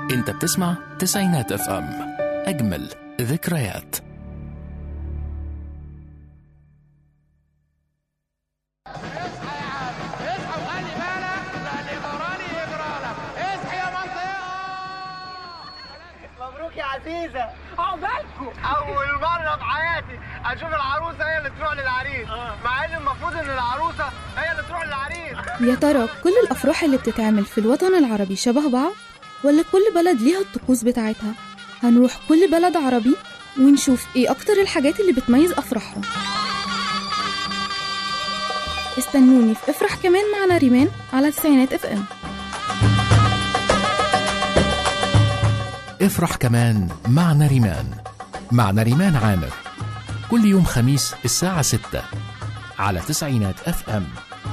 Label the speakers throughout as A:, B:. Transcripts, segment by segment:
A: انت بتسمع تسعينات اف ام اجمل ذكريات
B: اصحى يا عم اصحى وخلي بالك لان غراني يجرالك اصحى يا منطقه
C: مبروك يا عزيزة
B: عقبالكم
C: أول مرة في حياتي أشوف العروسة هي اللي تروح للعريس مع إن المفروض إن العروسة هي اللي تروح للعريس
D: يا ترى كل الأفراح اللي بتتعمل في الوطن العربي شبه بعض ولا كل بلد ليها الطقوس بتاعتها هنروح كل بلد عربي ونشوف ايه أكتر الحاجات اللي بتميز أفراحهم استنوني في افرح كمان مع نريمان على تسعينات اف ام
A: افرح كمان مع نريمان مع نريمان عامر كل يوم خميس الساعة 6 على تسعينات اف ام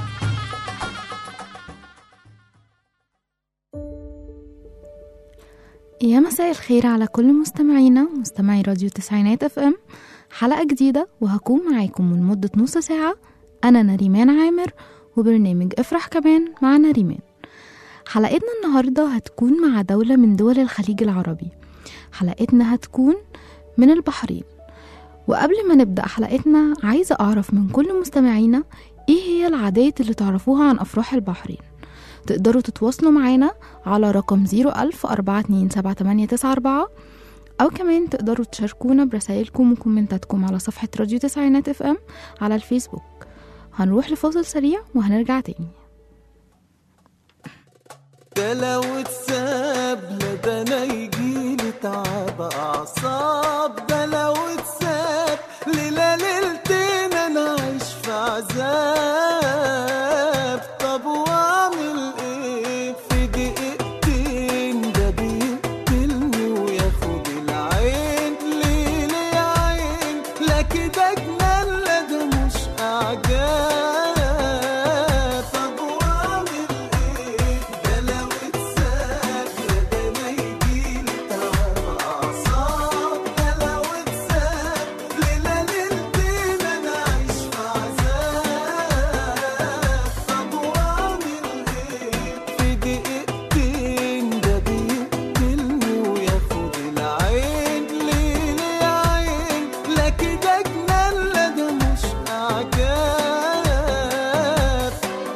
D: يا مساء الخير على كل مستمعينا مستمعي راديو تسعينات اف ام حلقة جديدة وهكون معاكم لمدة نص ساعة أنا نريمان عامر وبرنامج افرح كمان مع نريمان حلقتنا النهاردة هتكون مع دولة من دول الخليج العربي حلقتنا هتكون من البحرين وقبل ما نبدأ حلقتنا عايزة أعرف من كل مستمعينا إيه هي العادات اللي تعرفوها عن أفراح البحرين تقدروا تتواصلوا معانا على رقم 010427894 أو كمان تقدروا تشاركونا برسائلكم وكومنتاتكم على صفحة راديو تسعينات اف ام على الفيسبوك هنروح لفاصل سريع وهنرجع تاني
E: ده لو اتساب لا ده انا يجيلي تعب اعصاب ده لو اتساب ليلة ليلتين انا عايش في عذاب طب واعمل ايه في دقيقتين ده بيقتلني وياخد العين ليه ليه يا عين لا كده جنان لا ده مش اعجاب طب واعمل ايه ده لو اتساب لا ده انا يجيلي تعب اعصاب ده لو اتساب ليلة ليلتين انا عايش في عذاب طب واعمل ايه في دقيقتين ده بيقتلني وياخد العين ليه ليه يا عين لا كده جنان لا ده مش اعجاب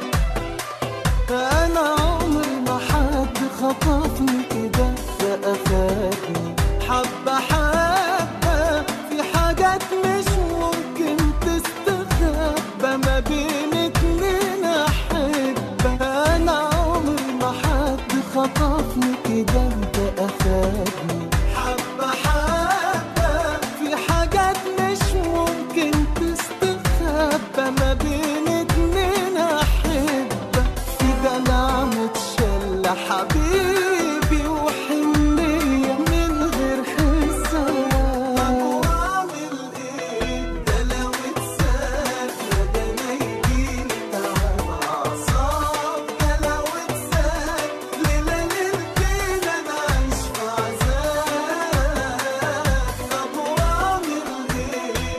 E: انا عمري ما حد خطفني كده ده اخدني حبه حبه في حاجات مش ممكن تستخبى ما بين اتنين احبه انا عمري ما حد خطفني كده ده اخدني حبه حبه في حاجات مش ممكن تستخبى ما بين اتنين احبه في دلع متشلة حبيبي وحنية من غير حساب طب واعمل ايه ده لو اتساب لا ده انا يجيلي تعب اعصاب ده لو اتساب ليلة ليلتين انا عايش في عذاب طب واعمل ايه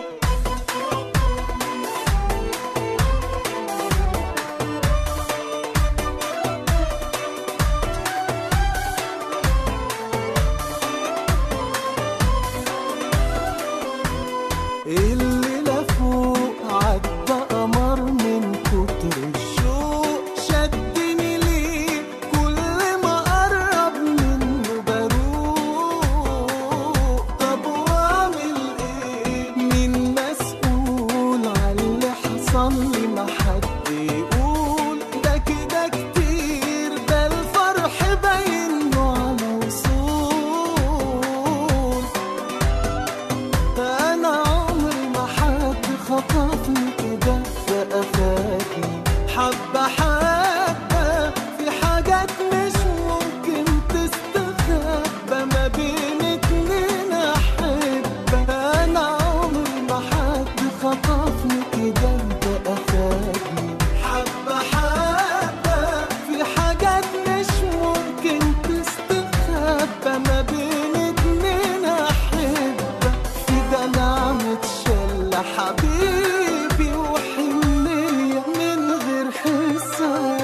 E: الليلة فوق عدى قمر من كتر الشوق شدني ليه كل ما قرب منه بروق طب واعمل ايه مين مسؤول على اللي حصل لي ما حد يقول ده كده كتير ده الفرح باين له على وصول انا عمري ما حد خطفني كده ده اخدني حبه حبه في حاجات مش ممكن تستخبى ما بين اتنين احبه انا عمري ما حد خطفني كده ده اخدني حبه حبه في حاجات مش ممكن تستخبى ما بين اتنين احبه في دلع متشلة حبيبي وحنية من غير حساب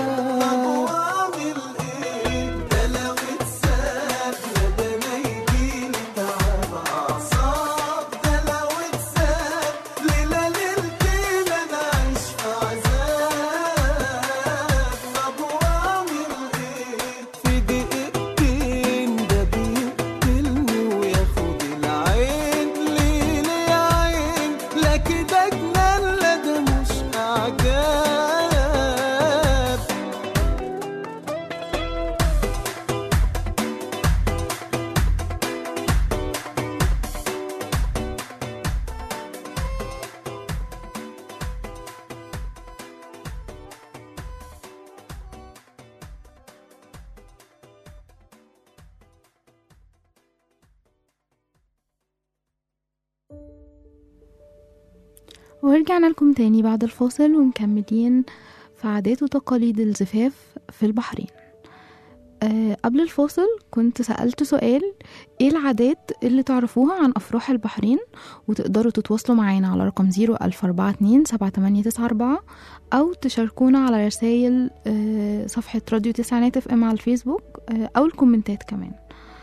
D: ورجعنا لكم تاني بعد الفاصل ومكملين في عادات وتقاليد الزفاف في البحرين أه قبل الفاصل كنت سألت سؤال ايه العادات اللي تعرفوها عن أفراح البحرين وتقدروا تتواصلوا معانا على رقم 01042 7894 أو تشاركونا على رسائل أه صفحة راديو تسعينات اف ام على الفيسبوك أه أو الكومنتات كمان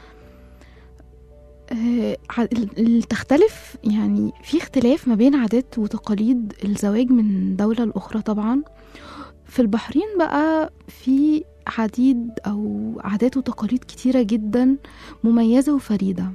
D: آه، ع- ال- ال- تختلف يعني في اختلاف ما بين عادات وتقاليد الزواج من دولة لأخرى طبعا في البحرين بقى في عديد أو عادات وتقاليد كتيرة جدا مميزة وفريدة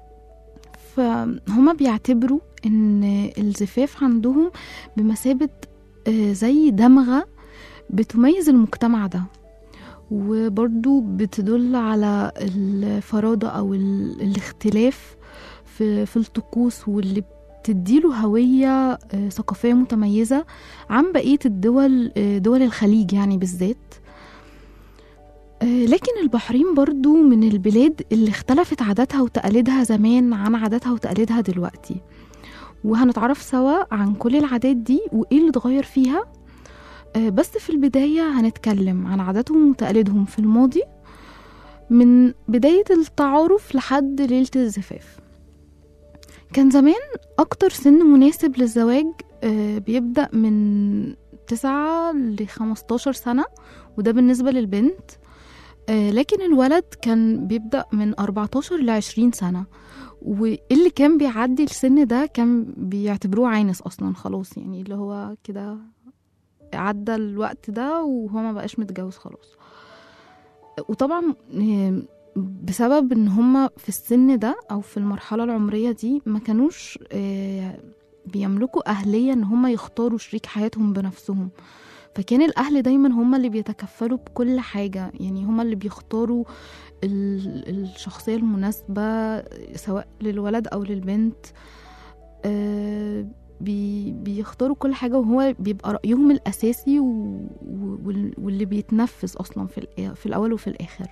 D: فهما بيعتبروا إن الزفاف عندهم بمثابة آه، زي دمغة بتميز المجتمع ده وبرضو بتدل على الفرادة أو ال- الاختلاف في, في الطقوس واللي بتديله هوية آه، ثقافية متميزة عن بقية الدول آه، دول الخليج يعني بالذات آه، لكن البحرين برضو من البلاد اللي اختلفت عاداتها وتقاليدها زمان عن عاداتها وتقاليدها دلوقتي وهنتعرف سوا عن كل العادات دي وإيه اللي اتغير فيها آه، بس في البداية هنتكلم عن عاداتهم وتقاليدهم في الماضي من بداية التعارف لحد ليلة الزفاف كان زمان أكتر سن مناسب للزواج آه، بيبدأ من تسعة لخمستاشر سنة وده بالنسبة للبنت آه، لكن الولد كان بيبدأ من 14 ل 20 سنة واللي كان بيعدي السن ده كان بيعتبروه عانس أصلا خلاص يعني اللي هو كده عدى الوقت ده وهو ما بقاش متجوز خلاص وطبعا آه، بسبب ان هما في السن ده او في المرحلة العمرية دي ما كانوش آه، بيملكوا أهلية ان هما يختاروا شريك حياتهم بنفسهم فكان الأهل دايما هما اللي بيتكفلوا بكل حاجة يعني هما اللي بيختاروا ال- الشخصية المناسبة سواء للولد أو للبنت آه، بي بيختاروا كل حاجة وهو بيبقى رأيهم الأساسي و- و- وال- واللي بيتنفذ أصلا في, الآ- في الأول وفي الآخر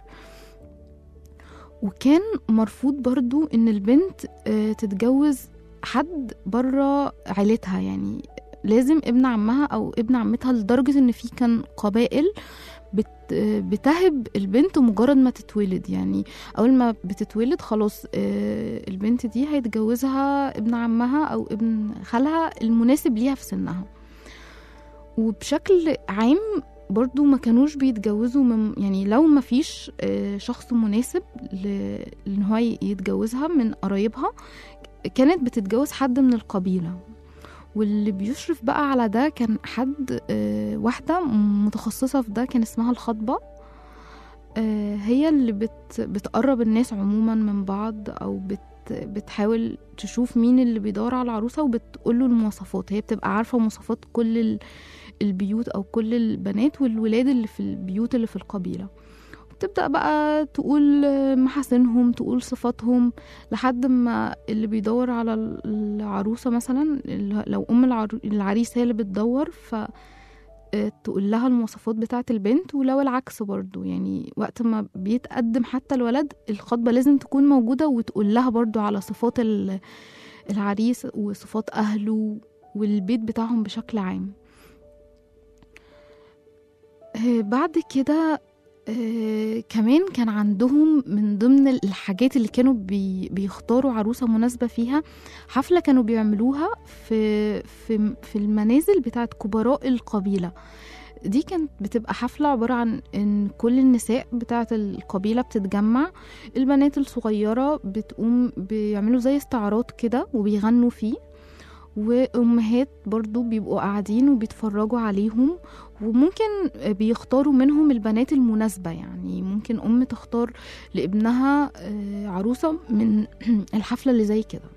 D: وكان مرفوض برضو إن البنت آه، تتجوز حد بره عيلتها يعني لازم ابن عمها أو ابن عمتها لدرجة إن في كان قبائل بت بتهب البنت مجرد ما تتولد يعني اول ما بتتولد خلاص آه، البنت دي هيتجوزها ابن عمها او ابن خالها المناسب ليها في سنها وبشكل عام برضو ما كانوش بيتجوزوا من يعني لو ما فيش آه، شخص مناسب ل- ان هو يتجوزها من قرايبها كانت بتتجوز حد من القبيلة واللي بيشرف بقى على ده كان حد آه، واحدة متخصصة في ده كان اسمها الخطبة آه، هي اللي بت بتقرب الناس عموما من بعض او بت بتحاول تشوف مين اللي بيدور على العروسة وبتقوله المواصفات هي بتبقى عارفة مواصفات كل ال- البيوت او كل البنات والولاد اللي في البيوت اللي في القبيلة تبدأ بقى تقول آه، محاسنهم تقول صفاتهم لحد ما اللي بيدور على ال- العروسة مثلا اللي- لو أم العرو- العريس هي اللي بتدور ف آه، تقول لها المواصفات بتاعة البنت ولو العكس برضو يعني وقت ما بيتقدم حتى الولد الخطبة لازم تكون موجودة وتقول لها برضو على صفات ال- العريس وصفات أهله والبيت بتاعهم بشكل عام آه، بعد كده آه، كمان كان عندهم من ضمن الحاجات اللي كانوا بي بيختاروا عروسة مناسبة فيها حفلة كانوا بيعملوها في في في المنازل بتاعت كبراء القبيلة دي كانت بتبقى حفلة عبارة عن إن كل النساء بتاعت القبيلة بتتجمع البنات الصغيرة بتقوم بيعملوا زي استعراض كده وبيغنوا فيه وأمهات برضو بيبقوا قاعدين وبيتفرجوا عليهم وممكن بيختاروا منهم البنات المناسبة يعني ممكن أم تختار لابنها آه، عروسة من الحفلة اللي زي كده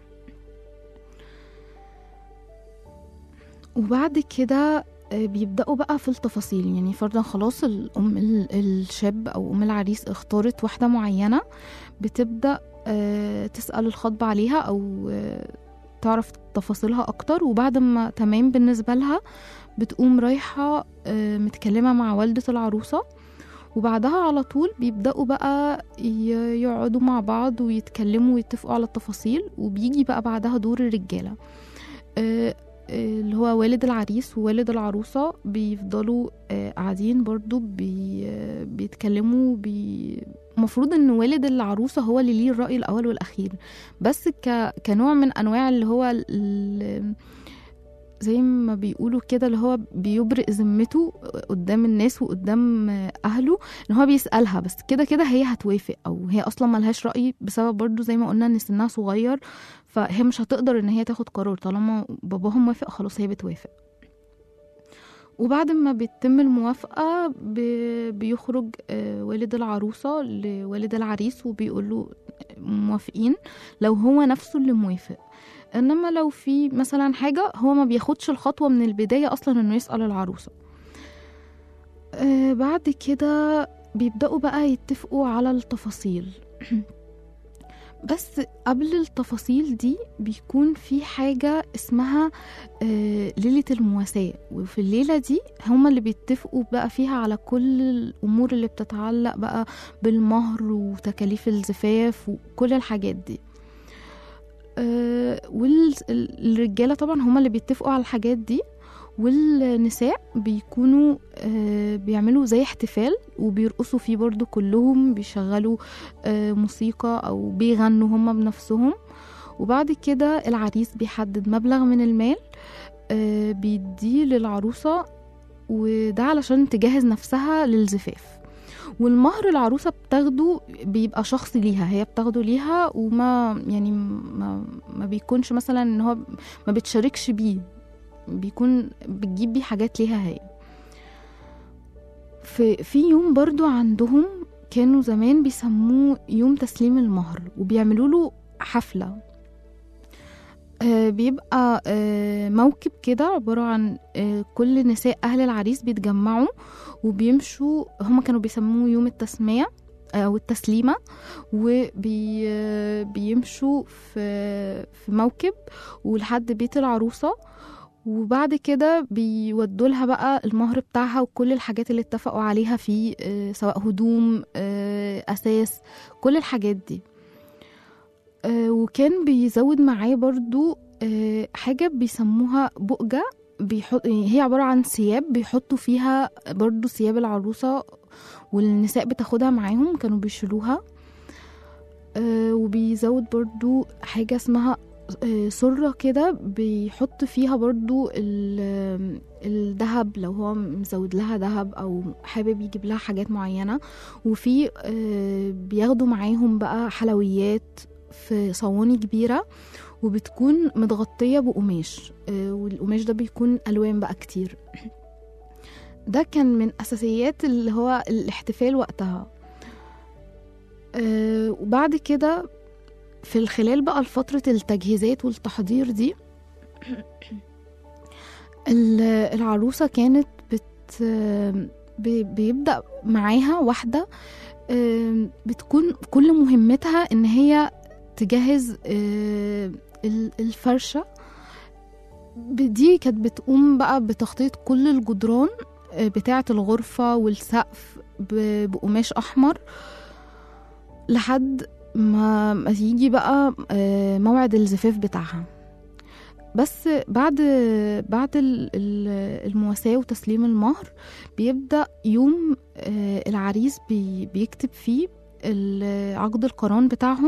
D: وبعد كده آه، بيبدأوا بقى في التفاصيل يعني فرضا خلاص الأم ال- الشاب أو أم العريس اختارت واحدة معينة بتبدأ آه، تسأل الخطبة عليها أو آه، تعرف تفاصيلها أكتر وبعد ما تمام بالنسبة لها بتقوم رايحة آه، متكلمة مع والدة العروسة وبعدها على طول بيبدأوا بقى ي- يقعدوا مع بعض ويتكلموا ويتفقوا على التفاصيل وبيجي بقى بعدها دور الرجالة آه، آه، اللي هو والد العريس ووالد العروسة بيفضلوا آه، قاعدين برضو بي آه، بيتكلموا بي المفروض ان والد العروسة هو اللي ليه الرأي الأول والأخير بس ك... كنوع من أنواع اللي هو ال... زي ما بيقولوا كده اللي هو بيبرئ ذمته قدام الناس وقدام أهله ان هو بيسألها بس كده كده هي هتوافق او هي اصلا ملهاش رأي بسبب برضو زي ما قلنا ان سنها صغير فهي مش هتقدر ان هي تاخد قرار طالما باباهم موافق خلاص هي بتوافق وبعد ما بيتم الموافقة ب- بيخرج آه، والد العروسة لوالد العريس وبيقول له موافقين لو هو نفسه اللي موافق انما لو في مثلا حاجة هو ما بياخدش الخطوة من البداية اصلا انه يسأل العروسة آه، بعد كده بيبدأوا بقى يتفقوا على التفاصيل بس قبل التفاصيل دي بيكون في حاجة اسمها آه، ليلة المواساة وفي الليلة دي هما اللي بيتفقوا بقى فيها على كل الأمور اللي بتتعلق بقى بالمهر وتكاليف الزفاف وكل الحاجات دي والرجالة طبعا هما اللي بيتفقوا على الحاجات دي والنساء بيكونوا آه، بيعملوا زي احتفال وبيرقصوا فيه برضو كلهم بيشغلوا آه، موسيقى أو بيغنوا هما بنفسهم وبعد كده العريس بيحدد مبلغ من المال آه، بيديه للعروسة وده علشان تجهز نفسها للزفاف والمهر العروسة بتاخده بيبقى شخصي ليها هي بتاخده ليها وما يعني ما, ما بيكونش مثلا ان هو ما بتشاركش بيه بيكون بتجيب بيه حاجات ليها هي في في يوم برضو عندهم كانوا زمان بيسموه يوم تسليم المهر وبيعملوا له حفلة آه بيبقى آه موكب كده عبارة عن آه كل نساء أهل العريس بيتجمعوا وبيمشوا هما كانوا بيسموه يوم التسمية أو التسليمة وبيمشوا في في موكب ولحد بيت العروسة وبعد كده بيودوا لها بقى المهر بتاعها وكل الحاجات اللي اتفقوا عليها فيه آه، سواء هدوم آه، أساس كل الحاجات دي آه، وكان بيزود معاه برضو آه، حاجة بيسموها بؤجة بيحط هي عبارة عن ثياب بيحطوا فيها برضو ثياب العروسة والنساء بتاخدها معاهم كانوا بيشيلوها آه، وبيزود برضو حاجة اسمها آه، سرة كده بيحط فيها برضو ال- الذهب لو هو مزود لها ذهب أو حابب يجيب لها حاجات معينة وفي آه، بياخدوا معاهم بقى حلويات في صواني كبيرة وبتكون متغطية بقماش آه، والقماش ده بيكون ألوان بقى كتير ده كان من أساسيات اللي هو الاحتفال وقتها آه، وبعد كده في الخلال بقى فترة التجهيزات والتحضير دي ال- العروسة كانت بت بي- بيبدأ معاها واحدة آم، بتكون كل مهمتها إن هي تجهز آه، ال- الفرشة ب- دي كانت بتقوم بقى بتخطيط كل الجدران آه، بتاعة الغرفة والسقف ب- بقماش أحمر لحد ما ما يجي بقى آه، موعد الزفاف بتاعها بس بعد بعد ال- ال- المواساة وتسليم المهر بيبدأ يوم آه، العريس بي- بيكتب فيه ال- عقد القران بتاعهم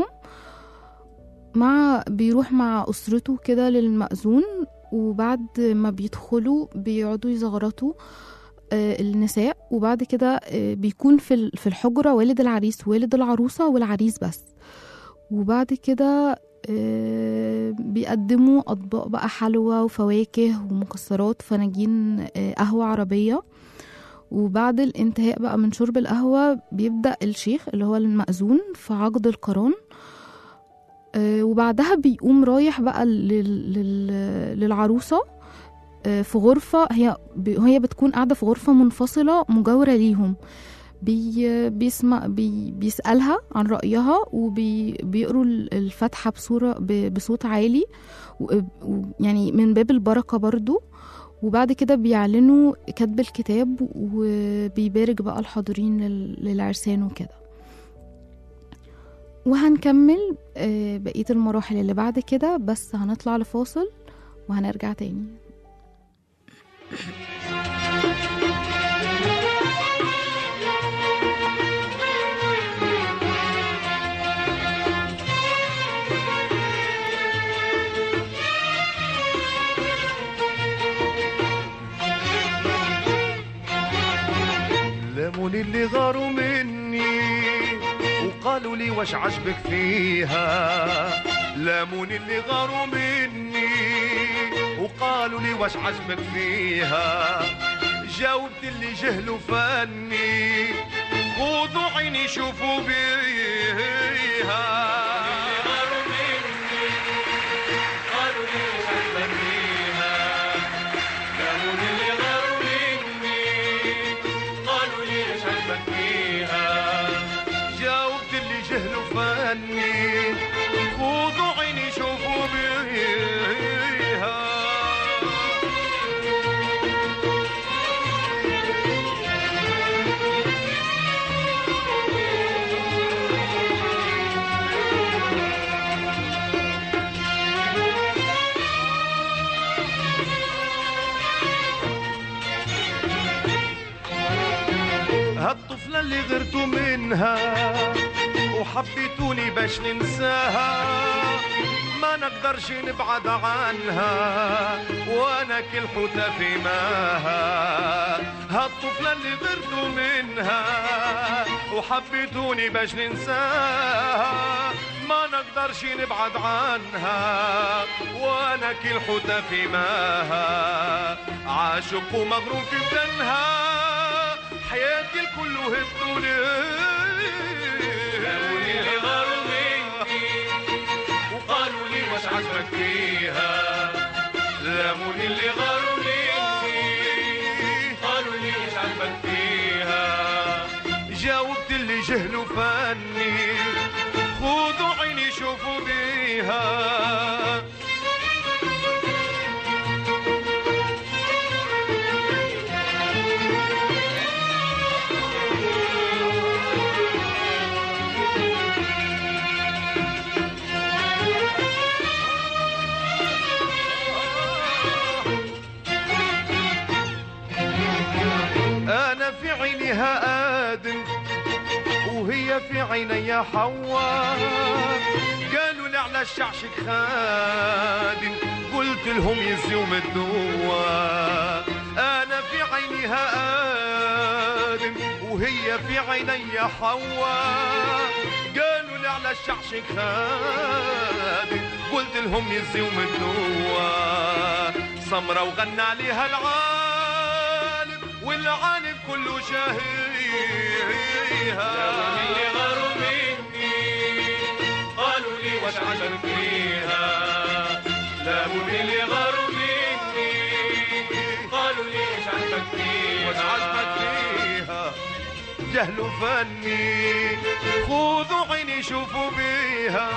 D: مع بيروح مع أسرته كده للمأذون وبعد ما بيدخلوا بيقعدوا يزغرطوا آه، النساء وبعد كده آه، بيكون في ال- في الحجرة والد العريس والد العروسة والعريس بس وبعد كده آه، بيقدموا أطباق بقى حلوى وفواكه ومكسرات فناجين آه، قهوة عربية وبعد الانتهاء بقى من شرب القهوة بيبدأ الشيخ اللي هو المأذون في عقد القران آه، وبعدها بيقوم رايح بقى لل- لل- للعروسة آه، في غرفة هي ب- هي بتكون قاعدة في غرفة منفصلة مجاورة ليهم بي بيسمع بي بيسألها عن رأيها وبيقروا الفاتحة بصورة ب- بصوت عالي و- و- يعني من باب البركة برضو وبعد كده بيعلنوا كتب الكتاب وبيبارك بقى الحاضرين لل- للعرسان وكده وهنكمل آه، بقية المراحل اللي بعد كده بس هنطلع لفاصل وهنرجع تاني
F: لموني اللي غاروا مني وقالوا لي واش عجبك فيها لموني اللي غاروا مني وقالوا لي واش عجبك فيها جاوبت اللي جهلوا فني خذوا عيني شوفوا بيها غاروا مني قالوا لي واش عجبك فيها لموني اللي غاروا مني قالوا لي ايش عجبك فيها جاوبت اللي جهلوا فني خذوا عيني شوفوا بيها هالطفلة اللي غرتوا منها وحبيتوني باش ننساها ما نقدرش نبعد عنها وانا كل حوتة في ماها هالطفلة اللي غرتوا منها وحبيتوني باش ننساها ما نقدرش نبعد عنها وانا كل حوتة في ماها عاشق ومغروم في بدنها حياتي الكل وهبتوا لي اللي غاروا مني وقالوا لي واش عجبك فيها لاموني اللي غاروا مني قالوا لي واش عجبك فيها جاوبت اللي جهلوا فني خذوا عيني شوفوا بيها انا في عينها ادم وهي في عيني حواء قالوا لي على الشعشك خادم قلت لهم يزيوم الدواء انا في عينها ادم وهي في عيني حواء قالوا لي على الشعشك خادم قلت لهم يزيوم الدواء سمرة وغنى عليها العالم والعالم كله شهيها اللي غاروا مني قالوا لي واش عجبك فيها لاموني اللي غاروا مني قالوا لي واش عجبك فيها واش عجبك فيها جهلوا فني خذوا عيني شوفوا بيها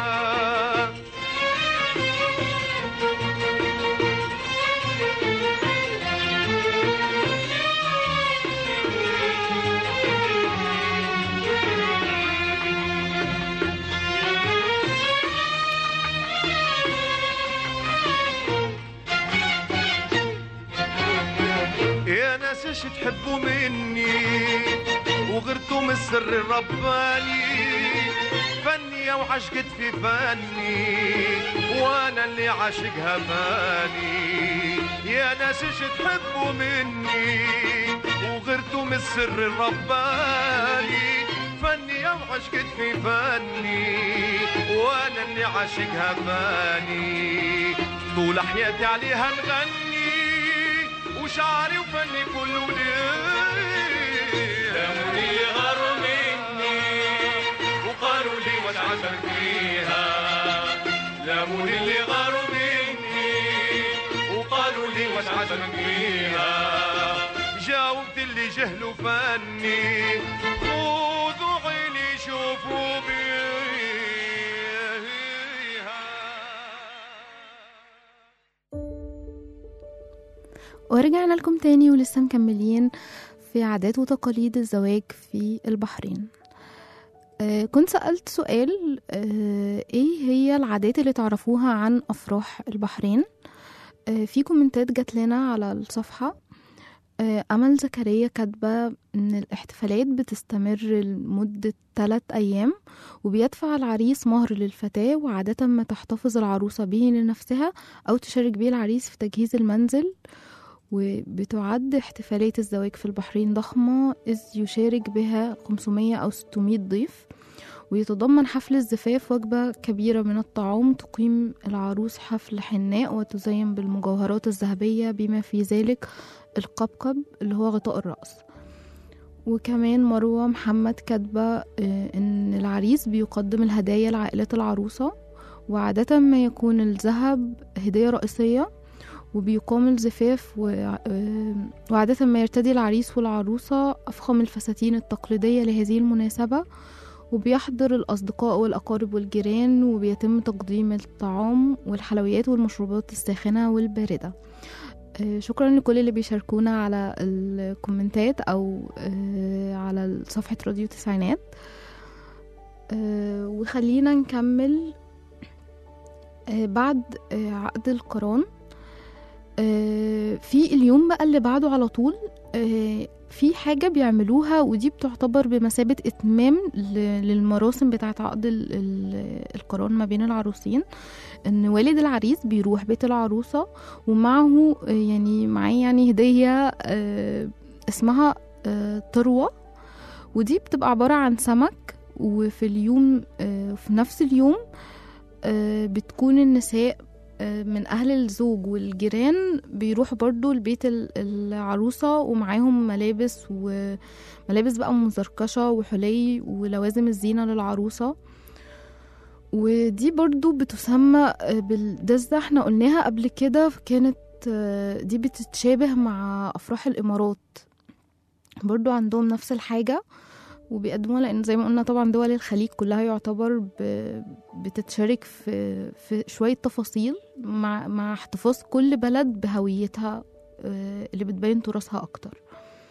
F: يا ناس ايش تحبوا مني وغرتوا من السر الرباني فني وعشقت في فني وانا اللي عاشقها فاني يا ناس ايش تحبوا مني وغرتوا من السر الرباني فني وعشقت في فني وانا اللي عاشقها فاني طول حياتي عليها نغني وشعري وفني كله ليه لاموني اللي غاروا مني وقالوا لي واش عجبك فيها لاموني اللي غاروا مني وقالوا لي واش عجبك فيها جاوبت اللي جهلوا فني خذوا عيني شوفوا بيها
D: ورجعنا لكم تاني ولسه مكملين في عادات وتقاليد الزواج في البحرين آه كنت سألت سؤال آه ايه هي العادات اللي تعرفوها عن أفراح البحرين آه في كومنتات جات لنا على الصفحة آه، أمل زكريا كاتبة إن الاحتفالات بتستمر لمدة ثلاث أيام وبيدفع العريس مهر للفتاة وعادة ما تحتفظ العروسة به لنفسها أو تشارك به العريس في تجهيز المنزل وبتعد احتفالات الزواج في البحرين ضخمة إذ يشارك بها 500 أو 600 ضيف ويتضمن حفل الزفاف وجبة كبيرة من الطعام تقيم العروس حفل حناء وتزين بالمجوهرات الذهبية بما في ذلك القبقب اللي هو غطاء الرأس وكمان مروة محمد كاتبة آه، إن العريس بيقدم الهدايا لعائلة العروسة وعادة ما يكون الذهب هدية رئيسية وبيقام الزفاف و... آه، وعادة ما يرتدي العريس والعروسة أفخم الفساتين التقليدية لهذه المناسبة وبيحضر الأصدقاء والأقارب والجيران وبيتم تقديم الطعام والحلويات والمشروبات الساخنة والباردة آه، شكرا لكل اللي بيشاركونا على الكومنتات أو آه، على صفحة راديو تسعينات آه، وخلينا نكمل آه، بعد آه، عقد القران آه، في اليوم بقى اللي بعده على طول آه، في حاجة بيعملوها ودي بتعتبر بمثابة إتمام ل- للمراسم بتاعة عقد ال- ال- القران ما بين العروسين إن والد العريس بيروح بيت العروسة ومعه آه، يعني معاه يعني هدية آه، اسمها آه، طروة ودي بتبقى عبارة عن سمك وفي اليوم آه، في نفس اليوم آه، بتكون النساء آه، من أهل الزوج والجيران بيروحوا برضو لبيت ال- العروسة ومعاهم ملابس وملابس بقى مزركشة وحلي ولوازم الزينة للعروسة ودي برضو بتسمى آه، بالدزة احنا قلناها قبل كده كانت آه، دي بتتشابه مع أفراح الإمارات برضو عندهم نفس الحاجة وبيقدموها لأن زي ما قلنا طبعا دول الخليج كلها يعتبر ب... بتتشارك في في شوية تفاصيل مع مع احتفاظ كل بلد بهويتها آه، اللي بتبين تراثها أكتر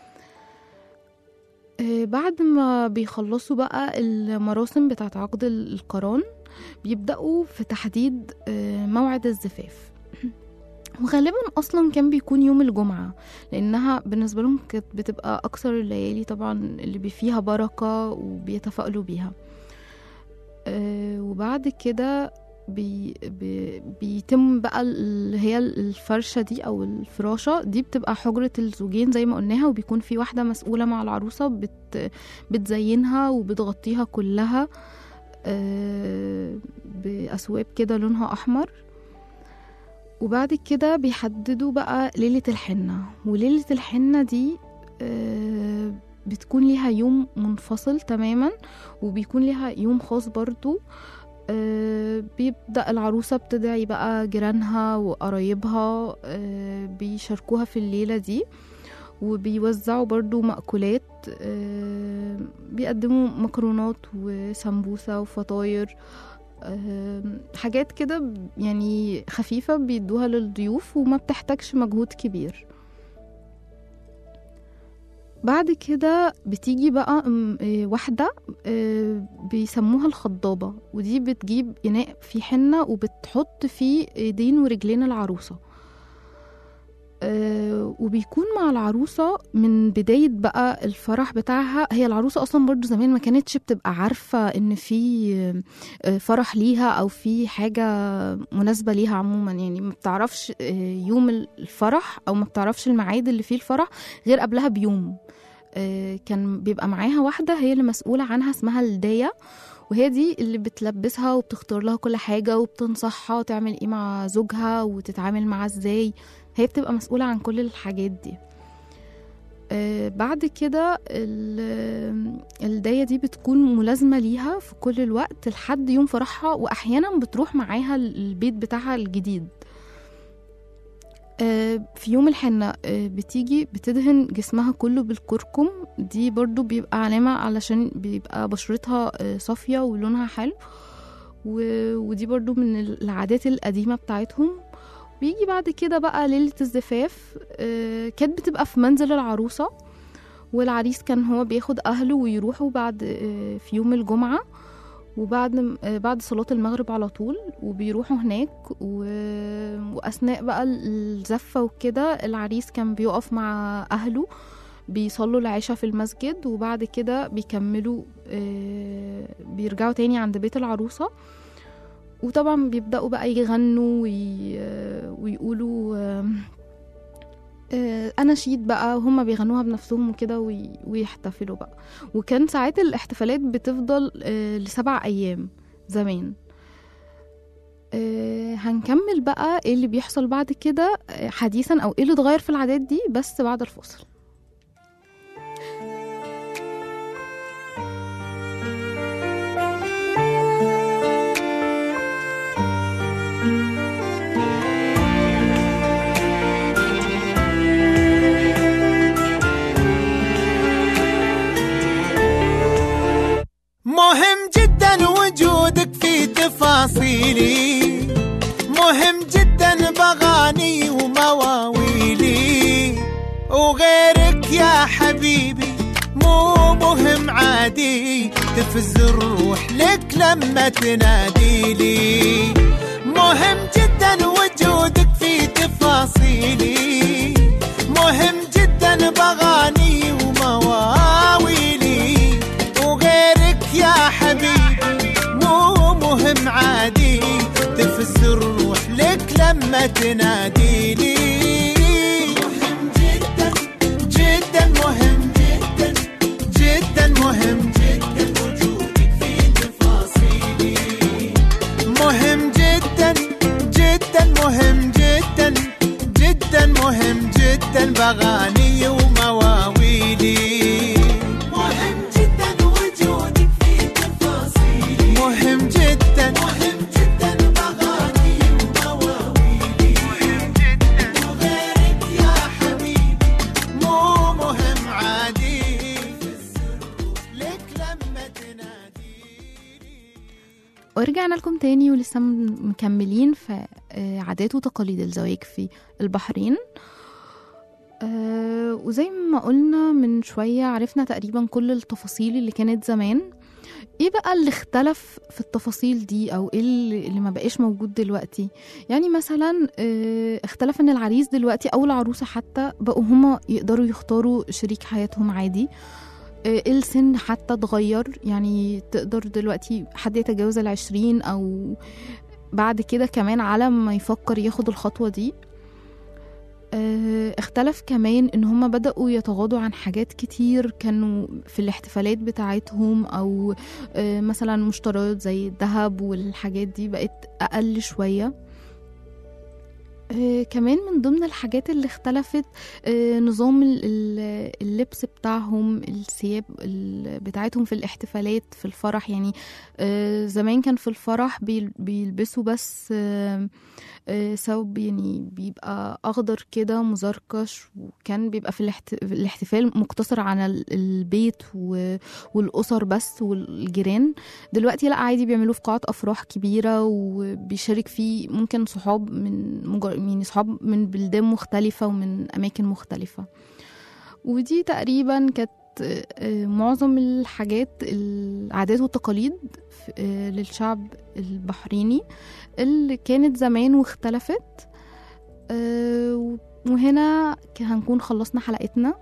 D: آه، بعد ما بيخلصوا بقى المراسم بتاعت عقد القران بيبدأوا في تحديد آه، موعد الزفاف وغالبا اصلا كان بيكون يوم الجمعه لانها بالنسبه لهم كانت بتبقى اكثر الليالي طبعا اللي بي فيها بركه وبيتفائلوا بيها آه، وبعد كده بي بي بيتم بقى اللي هي الفرشة دي أو الفراشة دي بتبقى حجرة الزوجين زي ما قلناها وبيكون في واحدة مسؤولة مع العروسة بت بتزينها وبتغطيها كلها آه، بأثواب كده لونها أحمر وبعد كده بيحددوا بقى ليلة الحنة وليلة الحنة دي آه، بتكون ليها يوم منفصل تماما وبيكون ليها يوم خاص برضو آه، بيبدأ العروسة بتدعي بقى جيرانها وقرايبها آه، بيشاركوها في الليلة دي وبيوزعوا برضو مأكولات آه، بيقدموا مكرونات وسمبوسة وفطاير آم، حاجات كده ب- يعني خفيفة بيدوها للضيوف وما بتحتاجش مجهود كبير بعد كده بتيجي بقى م- آه، واحدة آه، بيسموها الخضابة ودي بتجيب إناء فيه حنة وبتحط فيه ايدين ورجلين العروسة آه، وبيكون مع العروسة من بداية بقى الفرح بتاعها هي العروسة أصلا برضو زمان ما كانتش بتبقى عارفة إن في آه، فرح ليها أو في حاجة مناسبة ليها عموما يعني ما بتعرفش آه، يوم الفرح أو ما بتعرفش الميعاد اللي فيه الفرح غير قبلها بيوم آه، كان بيبقى معاها واحدة هي اللي مسؤولة عنها اسمها الداية وهي دي اللي بتلبسها وبتختار لها كل حاجة وبتنصحها تعمل ايه مع زوجها وتتعامل معاه ازاي هي بتبقى مسؤولة عن كل الحاجات دي آه، بعد كده ال- الداية دي بتكون ملازمة ليها في كل الوقت لحد يوم فرحها وأحيانا بتروح معاها البيت بتاعها الجديد آه، في يوم الحنة آه، بتيجي بتدهن جسمها كله بالكركم دي برضو بيبقى علامة علشان بيبقى بشرتها آه، صافية ولونها حلو و- ودي برضو من العادات القديمة بتاعتهم بيجي بعد كده بقى ليلة الزفاف آه، كانت بتبقى في منزل العروسة والعريس كان هو بياخد أهله ويروحوا بعد آه، في يوم الجمعة وبعد م- آه، بعد صلاة المغرب على طول وبيروحوا هناك و... وأثناء بقى الزفة وكده العريس كان بيقف مع أهله بيصلوا العشاء في المسجد وبعد كده بيكملوا آه، بيرجعوا تاني عند بيت العروسة وطبعا بيبدأوا بقى يغنوا وي... آه، ويقولوا آم، آه، أناشيد بقى هما بيغنوها بنفسهم وكده وي... ويحتفلوا بقى وكان ساعات الاحتفالات بتفضل آه، لسبع أيام زمان آه، هنكمل بقى ايه اللي بيحصل بعد كده آه، حديثا او ايه اللي اتغير في العادات دي بس بعد الفصل
E: مهم جدا وجودك في تفاصيلي مهم جدا بغاني ومواويلي وغيرك يا حبيبي مو مهم عادي تفز الروح لك لما تنادي لي مهم جدا وجودك في تفاصيلي مهم جدا بغاني ومواويلي وغيرك يا حبيبي مو مهم عادي تفز الروح لك لما تنادي لي مهم جدا جدا مهم جدا جدا مهم جدا وجودك في تفاصيلي مهم جدا جدا مهم جدا جدا مهم جدا بغاني ومواويلي مهم جدا وجودك في تفاصيلي مهم جدا مهم جدا بغاني ومواويلي مهم جدا وغيرك يا حبيبي مو مهم عادي لك لما تناديلي
D: ورجعنا لكم تاني ولسه م- مكملين في آه، عادات وتقاليد الزواج في البحرين آه، وزي ما قلنا من شوية عرفنا تقريبا كل التفاصيل اللي كانت زمان ايه بقى اللي اختلف في التفاصيل دي او ايه اللي اللي ما بقاش موجود دلوقتي يعني مثلا آه، اختلف ان العريس دلوقتي او العروسة حتى بقوا هما يقدروا يختاروا شريك حياتهم عادي آه، السن حتى اتغير يعني تقدر دلوقتي حد يتجاوز العشرين أو بعد كده كمان على ما يفكر ياخد الخطوة دي آه، اختلف كمان ان هما بدأوا يتغاضوا عن حاجات كتير كانوا في الاحتفالات بتاعتهم او آه، مثلا مشتريات زي الذهب والحاجات دي بقت اقل شوية آه، كمان من ضمن الحاجات اللي اختلفت آه، نظام ال- ال- اللبس بتاعهم الثياب ال- بتاعتهم في الاحتفالات في الفرح يعني آه، زمان كان في الفرح بيل- بيلبسوا بس آه، آه، ثوب يعني بيبقى اخضر كده مزركش وكان بيبقى في الاحت- في الاحتفال مقتصر على ال- البيت و- والاسر بس والجيران دلوقتي لا عادي بيعملوه في قاعات افراح كبيره وبيشارك فيه ممكن صحاب من مجر... يعني صحاب من بلدان مختلفه ومن اماكن مختلفه ودي تقريبا كانت آه، معظم الحاجات العادات والتقاليد ف- آه، للشعب البحريني اللي كانت زمان واختلفت آه، وهنا ك- هنكون خلصنا حلقتنا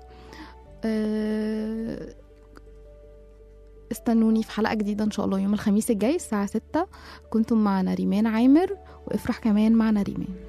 D: آه، استنوني في حلقة جديدة إن شاء الله يوم الخميس الجاي الساعة 6 كنتم معنا ريمان عامر وافرح كمان معنا ريمان